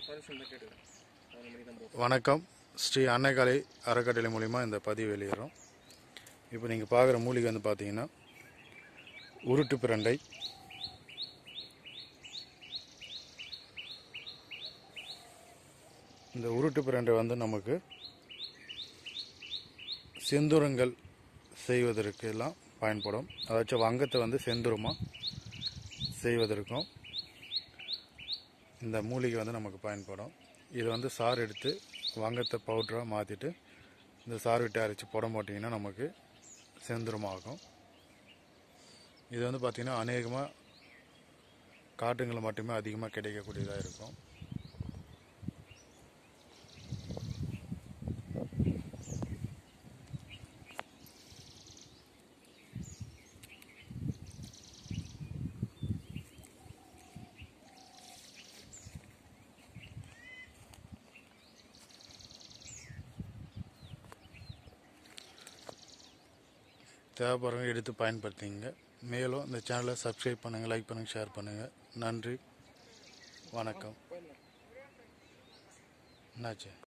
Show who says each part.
Speaker 1: permission தான் கேட்டுக்கிறேன் பதினொரு மணிக்கு தான் போகும்
Speaker 2: வணக்கம் ஸ்ரீ அன்னைக்கலை அறக்கட்டளை மூலிமா இந்த பதிவு வெளியிடுறோம் இப்போ நீங்கள் பார்க்குற மூலிகை வந்து பார்த்தீங்கன்னா உருட்டு பிரண்டை இந்த உருட்டு பிரண்டை வந்து நமக்கு செந்துரங்கள் செய்வதற்கு எல்லாம் பயன்படும் அதாச்சும் வங்கத்தை வந்து செந்துரமாக செய்வதற்கும் இந்த மூலிகை வந்து நமக்கு பயன்படும் இது வந்து சாறு எடுத்து வங்கத்தை பவுடராக மாற்றிட்டு இந்த சாறு விட்டு அரைச்சி புடம் போட்டிங்கன்னா நமக்கு செந்துரமாகும் இது வந்து பார்த்திங்கன்னா அநேகமாக காட்டுங்களில் மட்டுமே அதிகமாக கிடைக்கக்கூடியதாக இருக்கும் தேவைப்படுறவங்க எடுத்து பயன்படுத்திங்க மேலும் இந்த சேனலை சப்ஸ்கிரைப் பண்ணுங்கள் லைக் பண்ணுங்கள் ஷேர் பண்ணுங்கள் நன்றி வணக்கம் என்னாச்சு